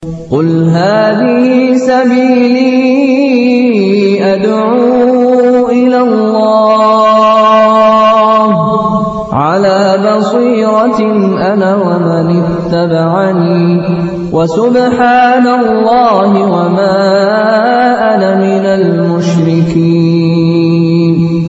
قل هذه سبيلي أدعو إلى الله على بصيرة أنا ومن اتبعني وسبحان الله وما أنا من المشركين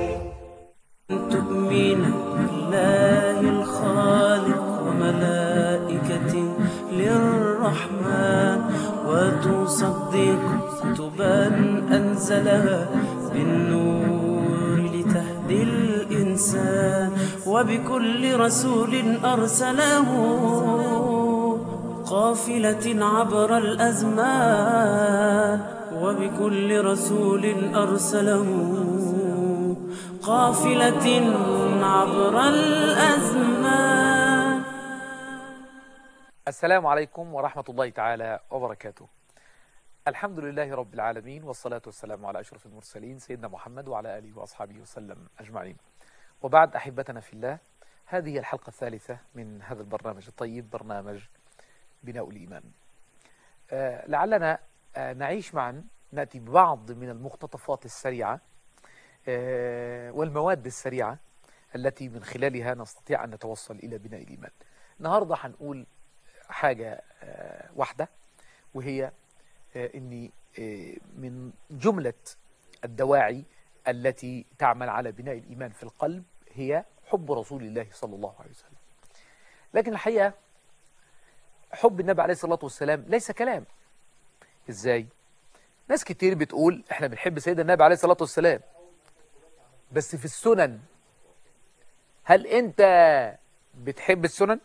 تؤمن بالله الخالق وملائكته للرحمن وتصدق كتبا أنزلها بالنور لتهدي الإنسان وبكل رسول أرسله قافلة عبر الأزمان وبكل رسول أرسله قافلة عبر الأزمان السلام عليكم ورحمة الله تعالى وبركاته الحمد لله رب العالمين والصلاة والسلام على أشرف المرسلين سيدنا محمد وعلى آله وأصحابه وسلم أجمعين وبعد أحبتنا في الله هذه الحلقة الثالثة من هذا البرنامج الطيب برنامج بناء الإيمان آه لعلنا آه نعيش معا نأتي ببعض من المقتطفات السريعة آه والمواد السريعة التي من خلالها نستطيع أن نتوصل إلى بناء الإيمان النهاردة هنقول حاجة آه واحدة وهي آه أني آه من جملة الدواعي التي تعمل على بناء الإيمان في القلب هي حب رسول الله صلى الله عليه وسلم لكن الحقيقة حب النبي عليه الصلاة والسلام ليس كلام إزاي؟ ناس كتير بتقول احنا بنحب سيدنا النبي عليه الصلاة والسلام بس في السنن هل انت بتحب السنن؟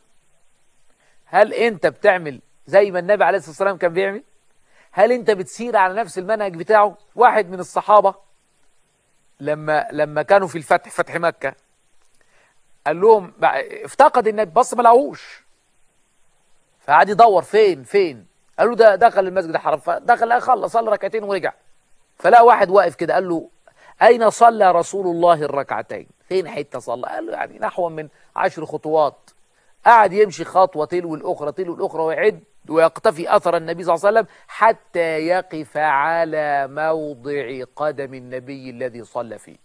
هل انت بتعمل زي ما النبي عليه الصلاة والسلام كان بيعمل؟ هل انت بتسير على نفس المنهج بتاعه؟ واحد من الصحابة لما لما كانوا في الفتح فتح مكة قال لهم افتقد النبي بص ما لقوش فقعد يدور فين فين قالوا ده دخل المسجد الحرام فدخل خلص صلى ركعتين ورجع فلقى واحد واقف كده قال له أين صلى رسول الله الركعتين فين حتة صلى قال له يعني نحو من عشر خطوات قعد يمشي خطوة تلو الأخرى تلو الأخرى ويعد ويقتفي أثر النبي صلى الله عليه وسلم حتى يقف على موضع قدم النبي الذي صلى فيه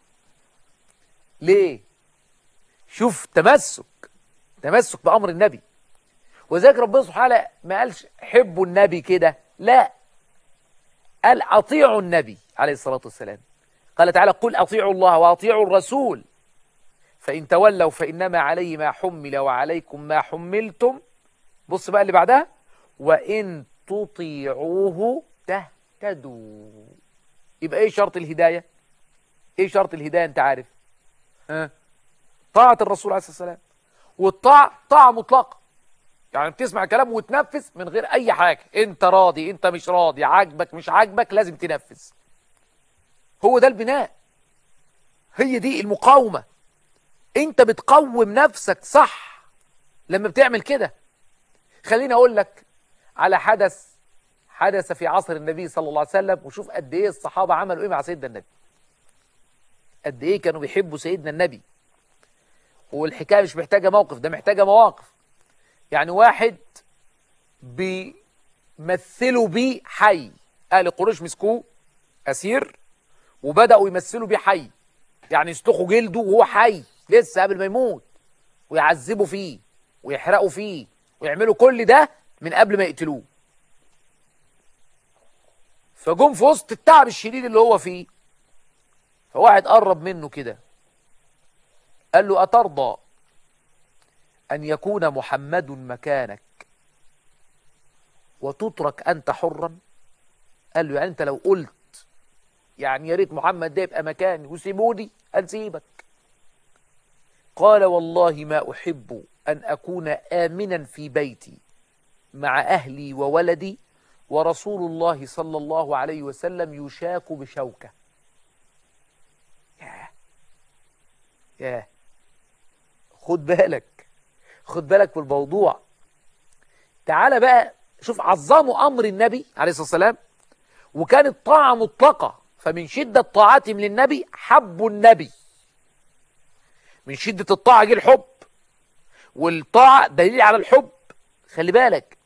ليه شوف تمسك تمسك بأمر النبي وذلك ربنا سبحانه ما قالش حبوا النبي كده لا قال أطيعوا النبي عليه الصلاة والسلام قال تعالى قل أطيعوا الله وأطيعوا الرسول فإن تولوا فإنما عليه ما حمل وعليكم ما حملتم بص بقى اللي بعدها وإن تطيعوه تهتدوا يبقى إيه شرط الهداية إيه شرط الهداية أنت عارف ها طاعة الرسول عليه الصلاة والسلام والطاعة طاعة مطلقة يعني بتسمع كلام وتنفذ من غير أي حاجة أنت راضي أنت مش راضي عاجبك مش عاجبك لازم تنفذ هو ده البناء هي دي المقاومة أنت بتقوم نفسك صح لما بتعمل كده خليني أقول لك على حدث حدث في عصر النبي صلى الله عليه وسلم وشوف قد إيه الصحابة عملوا إيه مع سيدنا النبي قد إيه كانوا بيحبوا سيدنا النبي والحكاية مش محتاجة موقف ده محتاجة مواقف يعني واحد بيمثلوا بيه حي أهل قريش مسكوه أسير وبدأوا يمثلوا بيه حي يعني يسلخوا جلده وهو حي لسه قبل ما يموت ويعذبوا فيه ويحرقوا فيه ويعملوا كل ده من قبل ما يقتلوه فجم في وسط التعب الشديد اللي هو فيه فواحد قرب منه كده قال له أترضى أن يكون محمد مكانك وتترك أنت حرا قال له يعني أنت لو قلت يعني يا ريت محمد ده يبقى مكاني وسيبوني هنسيبك قال والله ما أحب أن أكون آمنا في بيتي مع أهلي وولدي ورسول الله صلى الله عليه وسلم يشاك بشوكة ياه ياه خد بالك خد بالك في الموضوع تعال بقى شوف عظموا أمر النبي عليه الصلاة والسلام وكانت طاعة مطلقة فمن شدة طاعتهم للنبي حبوا النبي من شدة الطاعة جه الحب والطاعة دليل على الحب خلي بالك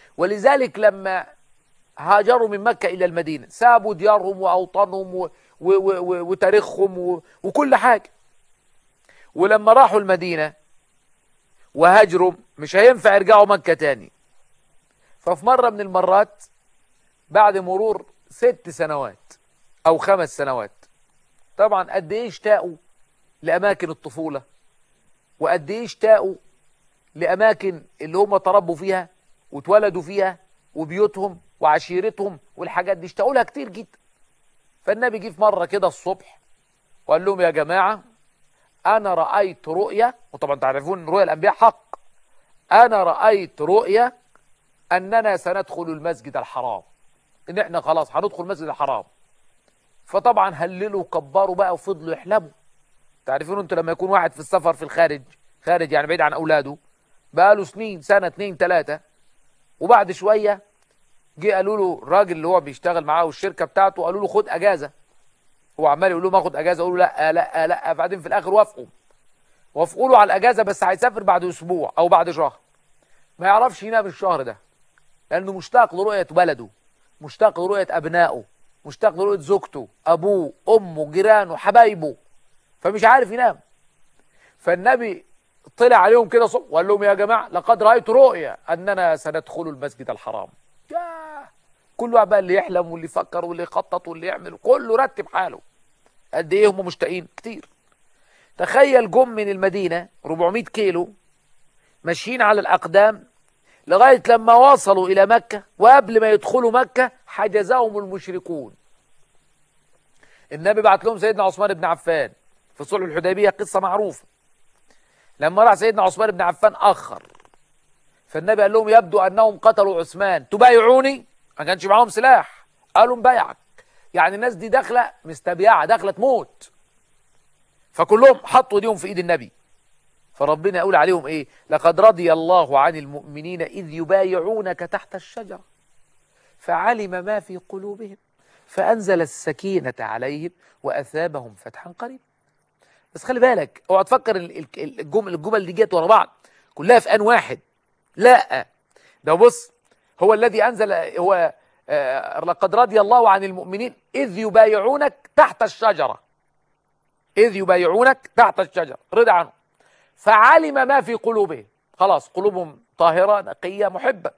ولذلك لما هاجروا من مكة إلى المدينة سابوا ديارهم وأوطانهم و... و... و... وتاريخهم و... وكل حاجة ولما راحوا المدينة وهاجروا مش هينفع يرجعوا مكة تاني ففي مرة من المرات بعد مرور ست سنوات أو خمس سنوات طبعا قد إيه اشتاقوا لأماكن الطفولة وقد إيه اشتاقوا لأماكن اللي هم تربوا فيها واتولدوا فيها وبيوتهم وعشيرتهم والحاجات دي اشتاقوا لها كتير جدا فالنبي جه في مرة كده الصبح وقال لهم يا جماعة أنا رأيت رؤية وطبعا تعرفون رؤيا الأنبياء حق أنا رأيت رؤية أننا سندخل المسجد الحرام إن إحنا خلاص هندخل المسجد الحرام فطبعا هللوا وكبروا بقى وفضلوا يحلموا تعرفون انتوا لما يكون واحد في السفر في الخارج خارج يعني بعيد عن أولاده بقاله سنين سنة اتنين تلاتة وبعد شوية جه قالوا له الراجل اللي هو بيشتغل معاه والشركة بتاعته قالوا له خد أجازة هو عمال يقول لهم اخد أجازة يقولوا لا لا لا بعدين في الآخر وافقوا وافقوا له على الأجازة بس هيسافر بعد أسبوع أو بعد شهر ما يعرفش ينام الشهر ده لأنه مشتاق لرؤية بلده مشتاق لرؤية أبنائه مشتاق لرؤية زوجته أبوه أمه جيرانه حبايبه فمش عارف ينام فالنبي طلع عليهم كده صبح وقال لهم يا جماعة لقد رأيت رؤيا أننا سندخل المسجد الحرام ياه كل واحد بقى اللي يحلم واللي يفكر واللي يخطط واللي يعمل كله رتب حاله قد ايه هم مشتاقين كتير تخيل جم من المدينة 400 كيلو ماشيين على الأقدام لغاية لما وصلوا إلى مكة وقبل ما يدخلوا مكة حجزهم المشركون النبي بعت لهم سيدنا عثمان بن عفان في صلح الحديبية قصة معروفة لما راح سيدنا عثمان بن عفان أخر فالنبي قال لهم يبدو أنهم قتلوا عثمان تبايعوني ما كانش معاهم سلاح قالوا نبايعك يعني الناس دي داخلة مستبيعة داخلة تموت فكلهم حطوا ايديهم في ايد النبي فربنا يقول عليهم ايه لقد رضي الله عن المؤمنين إذ يبايعونك تحت الشجرة فعلم ما في قلوبهم فأنزل السكينة عليهم وأثابهم فتحا قريبا بس خلي بالك اوعى تفكر الجمل الجمل دي جت ورا بعض كلها في ان واحد لا ده بص هو الذي انزل هو آه لقد رضي الله عن المؤمنين اذ يبايعونك تحت الشجره اذ يبايعونك تحت الشجره رضي عنهم فعلم ما في قلوبهم خلاص قلوبهم طاهره نقيه محبه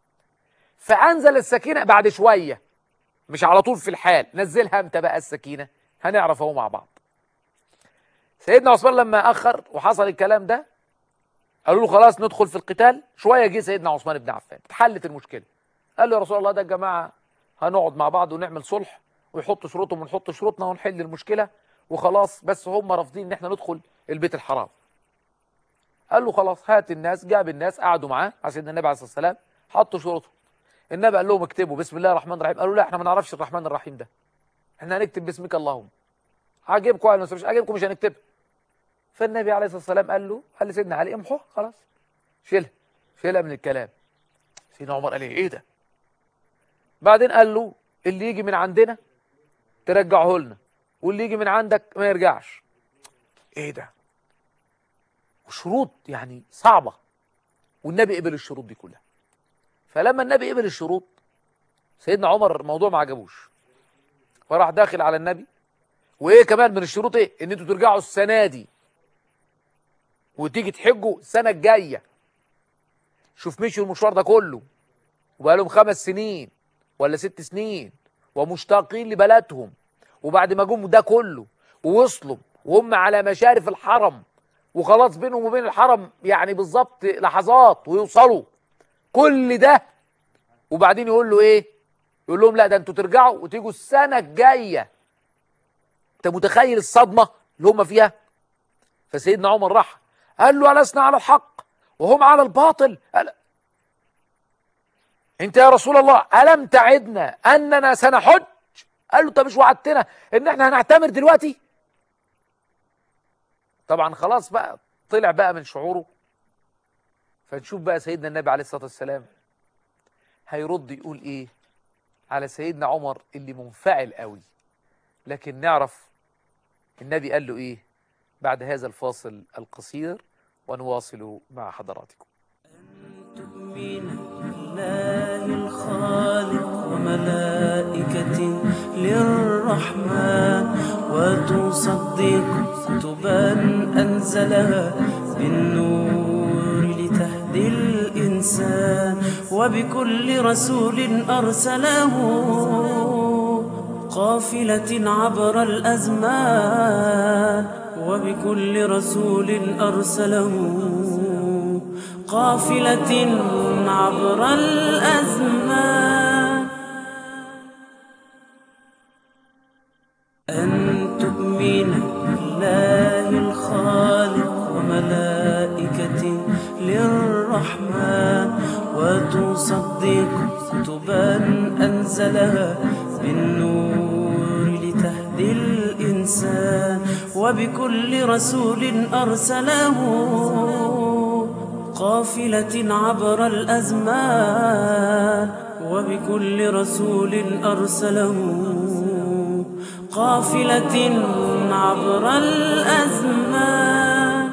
فانزل السكينه بعد شويه مش على طول في الحال نزلها امتى بقى السكينه هنعرف اهو مع بعض سيدنا عثمان لما أخر وحصل الكلام ده قالوا له خلاص ندخل في القتال شوية جه سيدنا عثمان بن عفان اتحلت المشكلة قال له يا رسول الله ده الجماعة هنقعد مع بعض ونعمل صلح ويحط شروطهم ونحط شروطنا ونحل المشكلة وخلاص بس هم رافضين ان احنا ندخل البيت الحرام قال له خلاص هات الناس جاب الناس قعدوا معاه على سيدنا النبي عليه الصلاة والسلام حطوا شروطهم النبي قال لهم اكتبوا بسم الله الرحمن الرحيم قالوا لا احنا ما نعرفش الرحمن الرحيم ده احنا هنكتب باسمك اللهم عاجبكم ولا مش عاجبكم مش هنكتبها فالنبي عليه الصلاة والسلام قال له قال لسيدنا علي امحوها خلاص شيلها شيلها من الكلام سيدنا عمر قال ايه ايه ده بعدين قال له اللي يجي من عندنا ترجعه لنا واللي يجي من عندك ما يرجعش ايه ده وشروط يعني صعبة والنبي قبل الشروط دي كلها فلما النبي قبل الشروط سيدنا عمر الموضوع ما عجبوش فراح داخل على النبي وايه كمان من الشروط ايه ان انتوا ترجعوا السنه دي وتيجي تحجوا السنه الجايه شوف مشوا المشوار ده كله وبقى لهم خمس سنين ولا ست سنين ومشتاقين لبلدهم وبعد ما جم ده كله ووصلوا وهم على مشارف الحرم وخلاص بينهم وبين الحرم يعني بالظبط لحظات ويوصلوا كل ده وبعدين يقول له ايه يقول لهم لا ده انتوا ترجعوا وتيجوا السنه الجايه انت متخيل الصدمه اللي هم فيها فسيدنا عمر راح قال له ألسنا على الحق وهم على الباطل قال انت يا رسول الله ألم تعدنا أننا سنحج قال له انت مش وعدتنا ان احنا هنعتمر دلوقتي طبعا خلاص بقى طلع بقى من شعوره فنشوف بقى سيدنا النبي عليه الصلاة والسلام هيرد يقول ايه على سيدنا عمر اللي منفعل قوي لكن نعرف النبي قال له ايه بعد هذا الفاصل القصير ونواصل مع حضراتكم تؤمن لله الخالق وملائكة للرحمن وتصدق كتبا أنزلها بالنور لتهدي الإنسان وبكل رسول أرسله قافلة عبر الأزمان وبكل رسول أرسله قافلة عبر الأزمان أن تؤمن بالله الخالق وملائكة للرحمن وتصدق كتبا أنزلها بالنور لتهدي الإنسان وبكل رسول أرسله قافلة عبر الأزمان وبكل رسول أرسله قافلة عبر الأزمان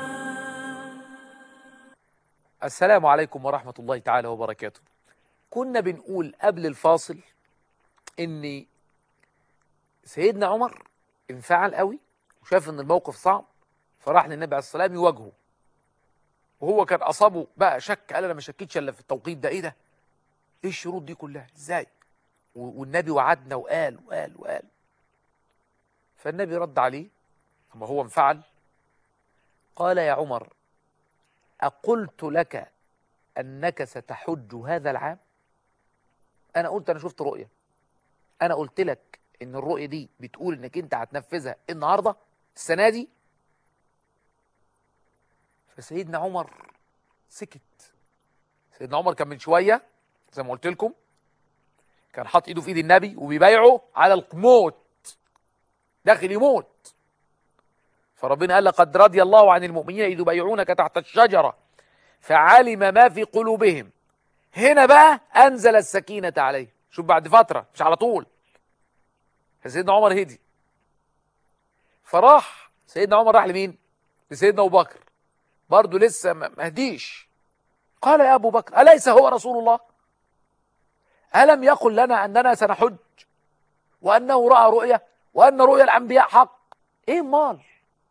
السلام عليكم ورحمة الله تعالى وبركاته كنا بنقول قبل الفاصل ان سيدنا عمر انفعل قوي وشاف ان الموقف صعب فراح للنبي عليه الصلاة والسلام يواجهه وهو كان اصابه بقى شك قال انا ما شكيتش الا في التوقيت ده ايه ده ايه الشروط دي كلها ازاي و- والنبي وعدنا وقال وقال وقال فالنبي رد عليه اما هو انفعل قال يا عمر أقلت لك أنك ستحج هذا العام أنا قلت أنا شفت رؤية أنا قلت لك إن الرؤية دي بتقول إنك أنت هتنفذها النهاردة السنة دي فسيدنا عمر سكت سيدنا عمر كان من شوية زي ما قلت لكم كان حاطط ايده في ايد النبي وبيبايعه على الموت داخل يموت فربنا قال لقد رضي الله عن المؤمنين إذ يبايعونك تحت الشجرة فعلم ما في قلوبهم هنا بقى أنزل السكينة عليه شوف بعد فترة مش على طول فسيدنا عمر هدي فراح سيدنا عمر راح لمين لسيدنا أبو بكر برضه لسه ما ما هديش قال يا أبو بكر أليس هو رسول الله ألم يقل لنا أننا سنحج وأنه رأى رؤية وأن رؤيا الأنبياء حق إيه مال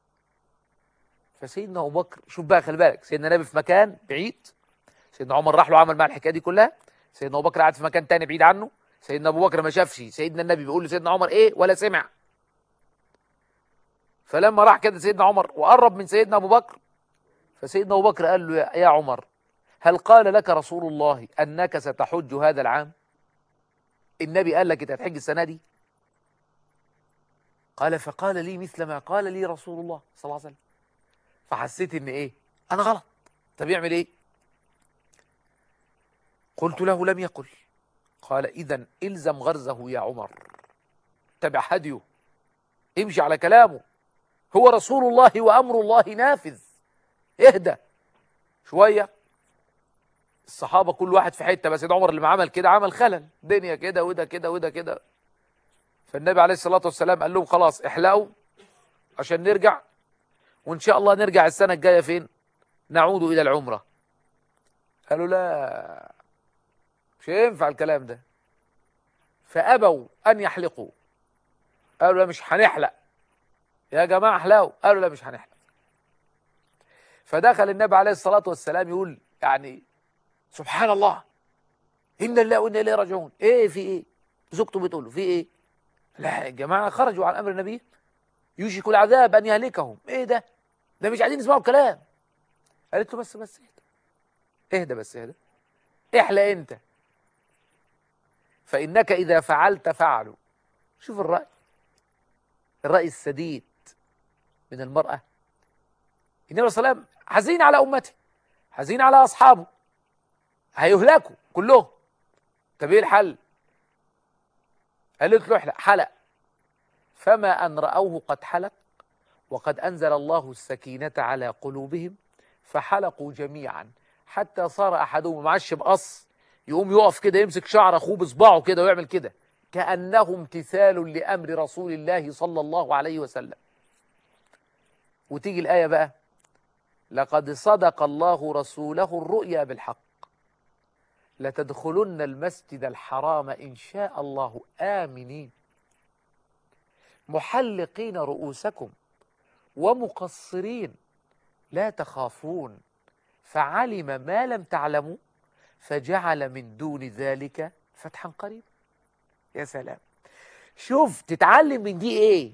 فسيدنا ابو بكر شوف بقى خلي بالك سيدنا النبي في مكان بعيد سيدنا عمر راح له عمل مع الحكايه دي كلها سيدنا ابو بكر قاعد في مكان تاني بعيد عنه سيدنا ابو بكر ما شافش سيدنا النبي بيقول لسيدنا عمر ايه ولا سمع فلما راح كده سيدنا عمر وقرب من سيدنا ابو بكر فسيدنا ابو بكر قال له يا- يا عمر هل قال لك رسول الله انك ستحج هذا العام النبي قال لك انت هتحج السنه دي قال فقال لي مثل ما قال لي رسول الله صلى الله عليه وسلم فحسيت ان ايه انا غلط طب يعمل ايه قلت له لم يقل قال اذا الزم غرزه يا عمر تبع هديه امشي على كلامه هو رسول الله وامر الله نافذ اهدى شويه الصحابه كل واحد في حته بس سيدنا عمر اللي ما عمل كده عمل خلل دنيا كده وده كده وده كده فالنبي عليه الصلاه والسلام قال لهم خلاص احلقوا عشان نرجع وإن شاء الله نرجع السنة الجاية فين نعود إلى العمرة قالوا لا مش هينفع الكلام ده فأبوا أن يحلقوا قالوا لا مش هنحلق يا جماعة احلقوا قالوا لا مش هنحلق فدخل النبي عليه الصلاة والسلام يقول يعني سبحان الله إن الله وإنا إليه راجعون إيه في إيه زوجته بتقول له في إيه لا يا جماعة خرجوا عن أمر النبي يوشك العذاب أن يهلكهم إيه ده ده مش عايزين يسمعوا الكلام قالت له بس بس اهدى اهدى بس اهدى احلق انت فإنك إذا فعلت فعلوا شوف الرأي الرأي السديد من المرأة النبي صلى الله عليه وسلم حزين على أمته حزين على أصحابه هيهلكوا كلهم طب ايه الحل قالت له احلق حلق فما أن رأوه قد حلق وقد أنزل الله السكينة على قلوبهم فحلقوا جميعا حتى صار أحدهم معش بقص يقوم يقف كده يمسك شعر أخوه بصباعه كده ويعمل كده كأنه امتثال لأمر رسول الله صلى الله عليه وسلم وتيجي الآية بقى لقد صدق الله رسوله الرؤيا بالحق لتدخلن المسجد الحرام إن شاء الله آمنين محلقين رؤوسكم ومقصرين لا تخافون فعلم ما لم تعلموا فجعل من دون ذلك فتحا قريبا يا سلام شوف تتعلم من دي ايه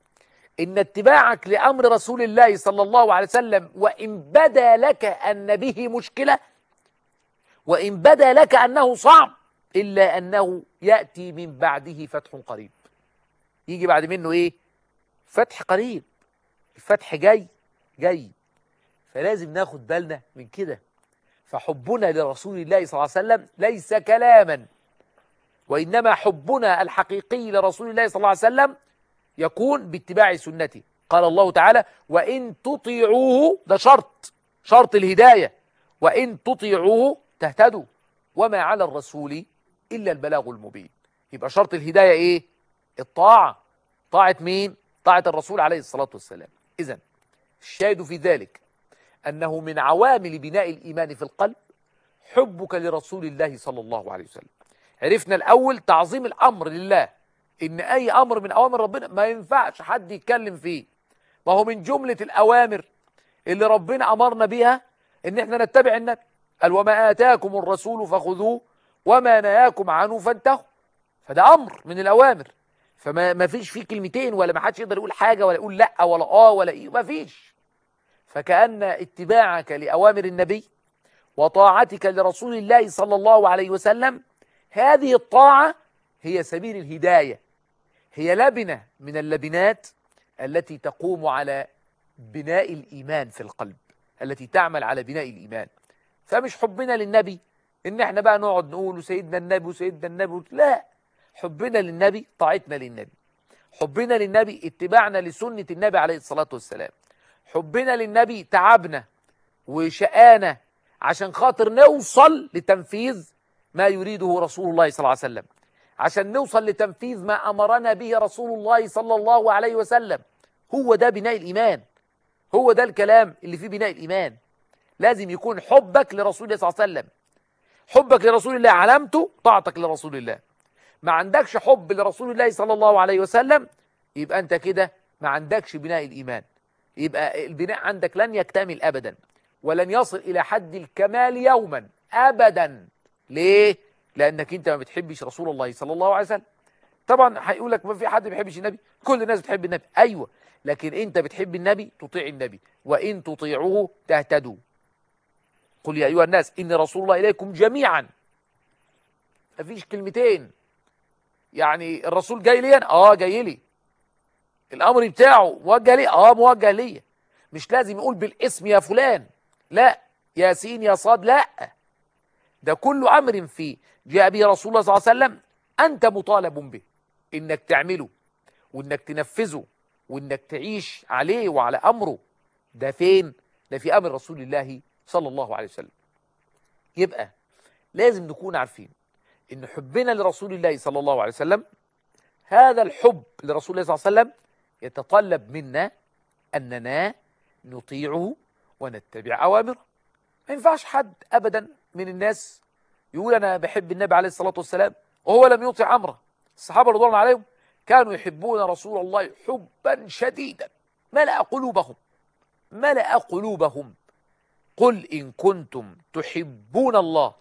ان اتباعك لامر رسول الله صلى الله عليه وسلم وان بدا لك ان به مشكله وان بدا لك انه صعب الا انه ياتي من بعده فتح قريب يجي بعد منه ايه فتح قريب الفتح جاي جاي فلازم ناخد بالنا من كده فحبنا لرسول الله صلى الله عليه وسلم ليس كلاما وإنما حبنا الحقيقي لرسول الله صلى الله عليه وسلم يكون باتباع سنته قال الله تعالى وإن تطيعوه ده شرط شرط الهداية وإن تطيعوه تهتدوا وما على الرسول إلا البلاغ المبين يبقى شرط الهداية إيه الطاعة طاعة مين طاعة الرسول عليه الصلاة والسلام إذا الشاهد في ذلك أنه من عوامل بناء الإيمان في القلب حبك لرسول الله صلى الله عليه وسلم عرفنا الأول تعظيم الأمر لله إن أي أمر من أوامر ربنا ما ينفعش حد يتكلم فيه ما هو من جملة الأوامر اللي ربنا أمرنا بها إن إحنا نتبع النبي قال وما آتاكم الرسول فخذوه وما نهاكم عنه فانتهوا فده أمر من الأوامر فما ما فيش فيه كلمتين ولا ما حدش يقدر يقول حاجة ولا يقول لا ولا آه ولا إيه ما فيش فكأن اتباعك لأوامر النبي وطاعتك لرسول الله صلى الله عليه وسلم هذه الطاعة هي سبيل الهداية هي لبنة من اللبنات التي تقوم على بناء الإيمان في القلب التي تعمل على بناء الإيمان فمش حبنا للنبي إن احنا بقى نقعد نقول سيدنا النبي وسيدنا النبي لا حبنا للنبي طاعتنا للنبي حبنا للنبي اتباعنا لسنة النبي عليه الصلاة والسلام حبنا للنبي تعبنا وشقانا عشان خاطر نوصل لتنفيذ ما يريده رسول الله صلى الله عليه وسلم عشان نوصل لتنفيذ ما أمرنا به رسول الله صلى الله عليه وسلم هو ده بناء الإيمان هو ده الكلام اللي فيه بناء الإيمان لازم يكون حبك لرسول الله صلى الله عليه وسلم حبك لرسول الله علامته طاعتك لرسول الله ما عندكش حب لرسول الله صلى الله عليه وسلم يبقى أنت كده ما عندكش بناء الإيمان يبقى البناء عندك لن يكتمل أبدا ولن يصل إلى حد الكمال يوما أبدا ليه؟ لأنك أنت ما بتحبش رسول الله صلى الله عليه وسلم طبعا هيقول لك ما في حد ما بيحبش النبي كل الناس بتحب النبي أيوة لكن أنت بتحب النبي تطيع النبي وإن تطيعوه تهتدوا قل يا أيها الناس إن رسول الله إليكم جميعا مفيش كلمتين يعني الرسول جاي لي أنا؟ اه جاي لي الامر بتاعه موجه لي اه موجه ليا مش لازم يقول بالاسم يا فلان لا ياسين يا صاد لا ده كل امر فيه جاء به رسول الله صلى الله عليه وسلم انت مطالب به انك تعمله وانك تنفذه وانك تعيش عليه وعلى امره ده فين ده في امر رسول الله صلى الله عليه وسلم يبقى لازم نكون عارفين ان حبنا لرسول الله صلى الله عليه وسلم هذا الحب لرسول الله صلى الله عليه وسلم يتطلب منا أننا نطيعه ونتبع أوامره ما ينفعش حد أبدا من الناس يقول أنا بحب النبي عليه الصلاة والسلام وهو لم يطيع أمره الصحابة رضوان الله عليهم كانوا يحبون رسول الله حبا شديدا ملأ قلوبهم ملأ قلوبهم قل إن كنتم تحبون الله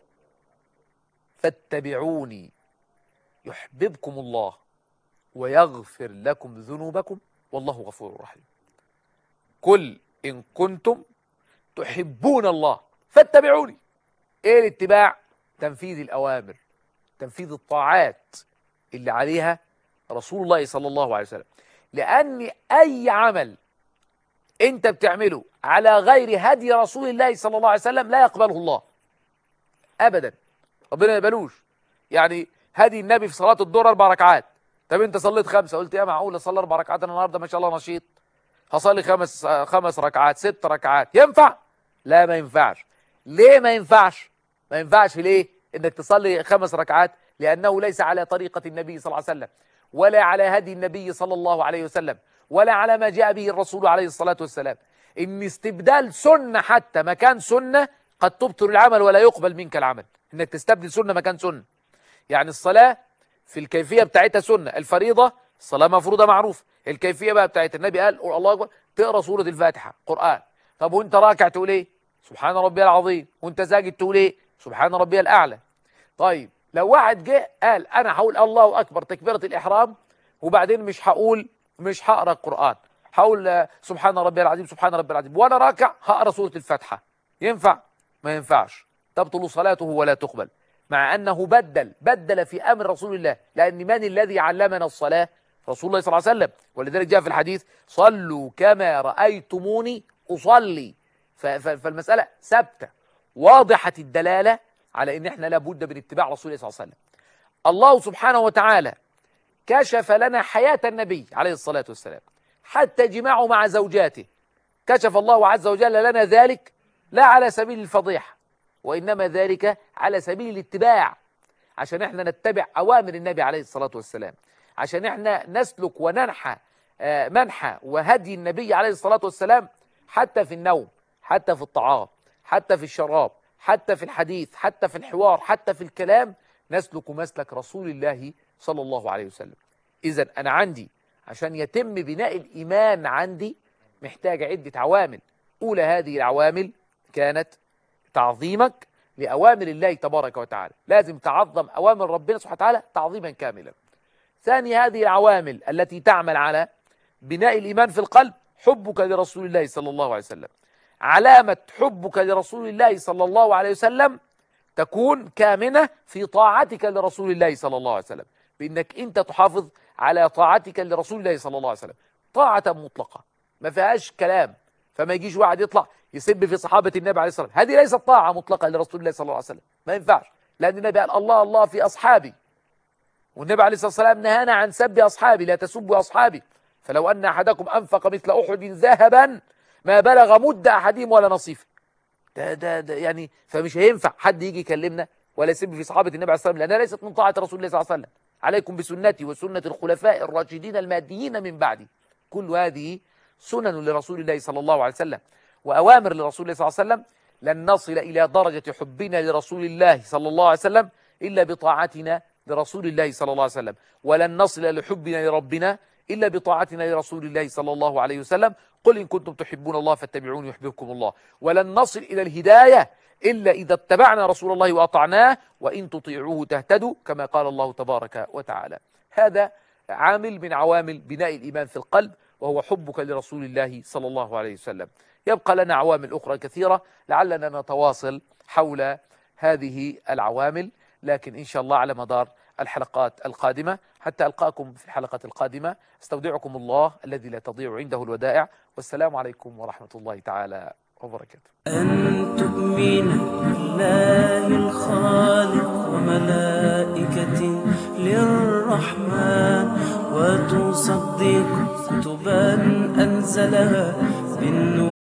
فاتبعوني يحببكم الله ويغفر لكم ذنوبكم والله غفور رحيم قل إن كنتم تحبون الله فاتبعوني إيه الاتباع تنفيذ الأوامر تنفيذ الطاعات اللي عليها رسول الله صلى الله عليه وسلم لأن أي عمل أنت بتعمله على غير هدي رسول الله صلى الله عليه وسلم لا يقبله الله أبدا ربنا ما يقبلوش يعني هدي النبي في صلاة الظهر أربع ركعات طب انت صليت خمسه قلت يا معقول اصلي اربع ركعات انا النهارده ما شاء الله نشيط هصلي خمس خمس ركعات ست ركعات ينفع لا ما ينفعش ليه ما ينفعش ما ينفعش ليه انك تصلي خمس ركعات لانه ليس على طريقه النبي صلى الله عليه وسلم ولا على هدي النبي صلى الله عليه وسلم ولا على ما جاء به الرسول عليه الصلاه والسلام ان استبدال سنه حتى مكان سنه قد تبطل العمل ولا يقبل منك العمل انك تستبدل سنة مكان سنة يعني الصلاة في الكيفية بتاعتها سنة الفريضة الصلاة مفروضة معروف الكيفية بقى بتاعت النبي قال الله أكبر تقرأ سورة الفاتحة قرآن طب وانت راكع تقول ايه سبحان ربي العظيم وانت ساجد تقول ايه سبحان ربي الأعلى طيب لو واحد جه قال انا هقول الله اكبر تكبيره الاحرام وبعدين مش هقول مش هقرا القران هقول سبحان ربي العظيم سبحان ربي العظيم وانا راكع هقرا سوره الفاتحه ينفع ما ينفعش تبطل صلاته ولا تقبل مع انه بدل بدل في امر رسول الله لان من الذي علمنا الصلاه رسول الله صلى الله عليه وسلم ولذلك جاء في الحديث صلوا كما رايتموني اصلي فالمساله ثابته واضحه الدلاله على ان احنا لابد من اتباع رسول الله صلى الله عليه وسلم الله سبحانه وتعالى كشف لنا حياة النبي عليه الصلاة والسلام حتى جماعه مع زوجاته كشف الله عز وجل لنا ذلك لا على سبيل الفضيحة وإنما ذلك على سبيل الاتباع عشان احنا نتبع أوامر النبي عليه الصلاة والسلام عشان احنا نسلك وننحى منحى وهدي النبي عليه الصلاة والسلام حتى في النوم حتى في الطعام حتى في الشراب حتى في الحديث حتى في الحوار حتى في الكلام نسلك مسلك رسول الله صلى الله عليه وسلم إذا أنا عندي عشان يتم بناء الإيمان عندي محتاج عدة عوامل أولى هذه العوامل كانت تعظيمك لأوامر الله تبارك وتعالى لازم تعظم أوامر ربنا سبحانه وتعالى تعظيما كاملا ثاني هذه العوامل التي تعمل على بناء الإيمان في القلب حبك لرسول الله صلى الله عليه وسلم علامة حبك لرسول الله صلى الله عليه وسلم تكون كامنة في طاعتك لرسول الله صلى الله عليه وسلم بأنك أنت تحافظ على طاعتك لرسول الله صلى الله عليه وسلم طاعة مطلقة ما فيهاش كلام فما يجيش واحد يطلع يسب في صحابة النبي عليه الصلاة والسلام هذه ليست طاعة مطلقة لرسول الله صلى الله عليه وسلم ما ينفعش لأن النبي قال الله الله في أصحابي والنبي عليه الصلاة والسلام نهانا عن سب أصحابي لا تسبوا أصحابي فلو أن أحدكم أنفق مثل أحد ذهبا ما بلغ مد أحدهم ولا نصيف ده, ده, ده يعني فمش هينفع حد يجي يكلمنا ولا يسب في صحابة النبي عليه الصلاة والسلام لأنها ليست من طاعة رسول الله صلى الله عليه وسلم عليكم بسنتي وسنة الخلفاء الراشدين المهديين من بعدي كل هذه سنن لرسول الله صلى الله عليه وسلم وأوامر لرسول الله صلى الله عليه وسلم لن نصل إلى درجة حبنا لرسول الله صلى الله عليه وسلم إلا بطاعتنا لرسول الله صلى الله عليه وسلم ولن نصل لحبنا لربنا إلا بطاعتنا لرسول الله صلى الله عليه وسلم قل إن كنتم تحبون الله فاتبعوني يحببكم الله ولن نصل إلى الهداية إلا إذا اتبعنا رسول الله وأطعناه وإن تطيعوه تهتدوا كما قال الله تبارك وتعالى هذا عامل من عوامل بناء الإيمان في القلب وهو حبك لرسول الله صلى الله عليه وسلم يبقى لنا عوامل أخرى كثيرة لعلنا نتواصل حول هذه العوامل لكن إن شاء الله على مدار الحلقات القادمة حتى ألقاكم في الحلقة القادمة استودعكم الله الذي لا تضيع عنده الودائع والسلام عليكم ورحمة الله تعالى وبركاته أن تؤمن بالله الخالق وملائكته للرحمن وتصدق كتبا أنزلها بالنور